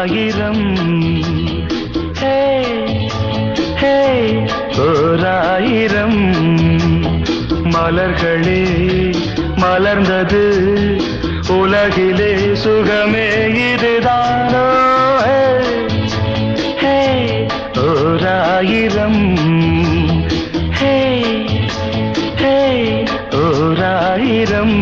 ஓராயிரம் ஹே ஹே ஓராயிரம் மலர்களே மலர்ந்தது உலகிலே சுகமே இதுதானோ ஹே, ஹே ஓராயிரம் ஹே ஹே ஓராயிரம்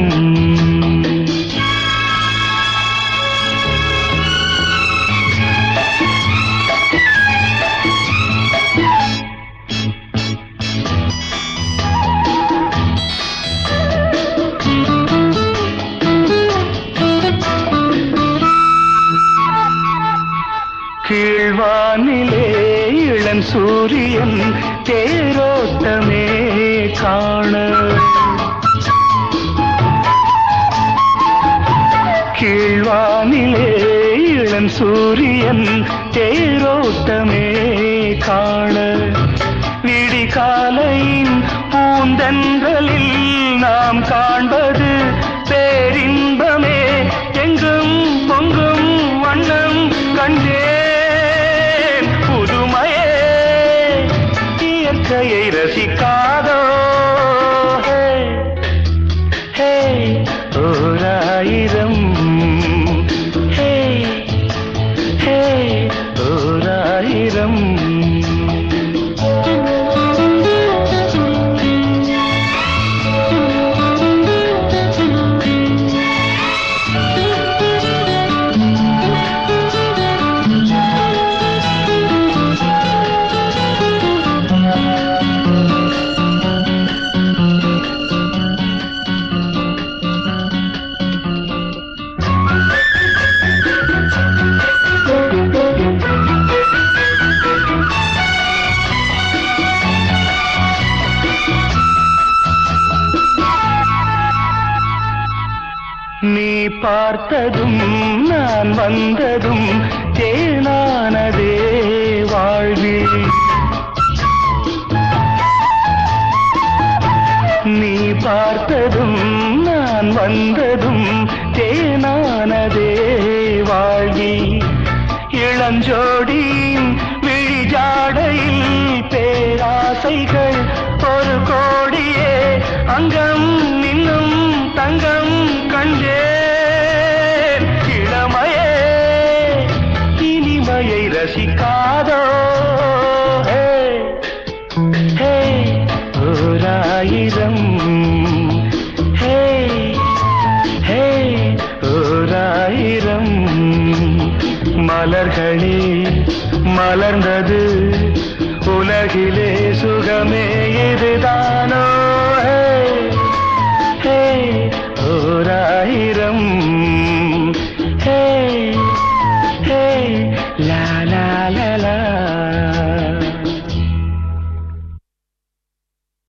கீழ்வானிலே இளம் சூரியன் தேரோட்டமே காண கீழ்வானிலே இளம் சூரியன் தேரோட்டமே காண விடிகாலையின் பூந்தன்றலில் நாம் காண்பது பேரின்பமே எங்கும் பொங்கும் வண்ணம் கண்டேன் புதுமையே இயற்கையை ரசிக்காதோ ஹே, ஹே ஓராயிரம் ஹே ஹே ஓராயிரம் நீ பார்த்ததும் நான் வந்ததும் தேனானதே வாழ்வில் நீ பார்த்ததும் நான் வந்ததும் தேனானதே வாழ்வி இளஞ்சோடியின் விழிஜாடையில் பேராசைகள் ஒரு கோடியே அங்கம் நின்னும் தங்கம் கண்டேன் இளமையே இனிமையை ரசிக்காதோ ஹே ஹே ஓராயிரம் ஹே ஹே ஓராயிரம் மலர்களே மலர்ந்தது உலகிலே சுகமே இதுதானோ